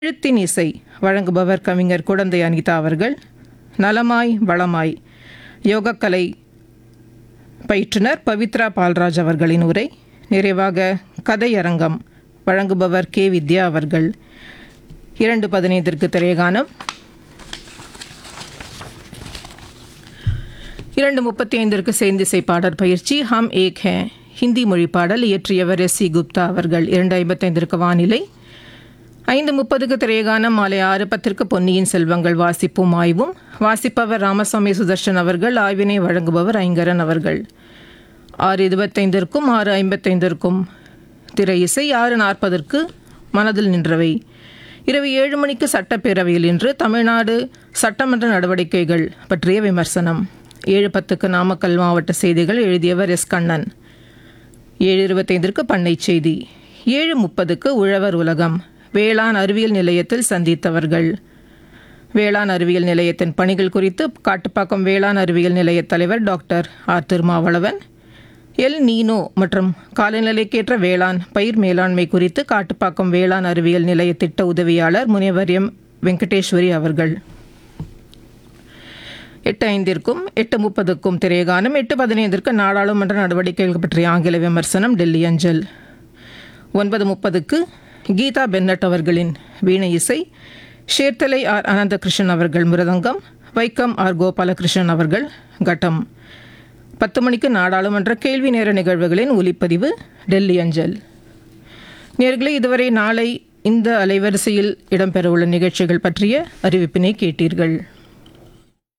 எழுத்தின் இசை வழங்குபவர் கவிஞர் குடந்தை அனிதா அவர்கள் நலமாய் வளமாய் யோகக்கலை பயிற்றுனர் பவித்ரா பால்ராஜ் அவர்களின் உரை நிறைவாக கதையரங்கம் வழங்குபவர் கே வித்யா அவர்கள் இரண்டு பதினைந்திற்கு திரையகானம் இரண்டு முப்பத்தி ஐந்திற்கு சேர்ந்திசை பாடற் பயிற்சி ஹம் ஏக் ஹே ஹிந்தி மொழி பாடல் இயற்றியவர் எஸ் சி குப்தா அவர்கள் இரண்டு ஐம்பத்தைந்திற்கு வானிலை ஐந்து முப்பதுக்கு திரையகானம் மாலை ஆறு பத்திற்கு பொன்னியின் செல்வங்கள் வாசிப்பும் ஆய்வும் வாசிப்பவர் ராமசாமி சுதர்ஷன் அவர்கள் ஆய்வினை வழங்குபவர் ஐங்கரன் அவர்கள் ஆறு இருபத்தைந்திற்கும் ஆறு ஐம்பத்தைந்திற்கும் திரை இசை ஆறு நாற்பதற்கு மனதில் நின்றவை இரவு ஏழு மணிக்கு சட்டப்பேரவையில் இன்று தமிழ்நாடு சட்டமன்ற நடவடிக்கைகள் பற்றிய விமர்சனம் ஏழு பத்துக்கு நாமக்கல் மாவட்ட செய்திகள் எழுதியவர் எஸ் கண்ணன் ஏழு இருபத்தைந்திற்கு பண்ணை செய்தி ஏழு முப்பதுக்கு உழவர் உலகம் வேளாண் அறிவியல் நிலையத்தில் சந்தித்தவர்கள் வேளாண் அறிவியல் நிலையத்தின் பணிகள் குறித்து காட்டுப்பாக்கம் வேளாண் அறிவியல் நிலைய தலைவர் doctor R Thirumavalavan El Nino மற்றும் காலநிலைக்கேற்ற வேளாண் பயிர் மேலாண்மை குறித்து காட்டுப்பாக்கம் வேளாண் அறிவியல் நிலைய திட்ட உதவியாளர் முனைவர் எம் வெங்கடேஸ்வரி அவர்கள் எட்டு ஐந்திற்கும் எட்டு முப்பதுக்கும் திரையகானம் எட்டு பதினைந்திற்கு நாடாளுமன்ற நடவடிக்கைகள் பற்றிய ஆங்கில விமர்சனம் டெல்லி அஞ்சல் ஒன்பது முப்பதுக்கு கீதா பென்னட் அவர்களின் வீணை இசை ஷேர்தலை ஆர் அனந்தகிருஷ்ணன் அவர்கள் மிருதங்கம் வைக்கம் ஆர் கோபாலகிருஷ்ணன் அவர்கள் கட்டம் பத்து மணிக்கு நாடாளுமன்ற கேள்வி நேர நிகழ்வுகளின் ஒலிப்பதிவு டெல்லி அஞ்சல் நேர்களே இதுவரை நாளை இந்த அலைவரிசையில் இடம்பெறவுள்ள நிகழ்ச்சிகள் பற்றிய அறிவிப்பினை கேட்டீர்கள்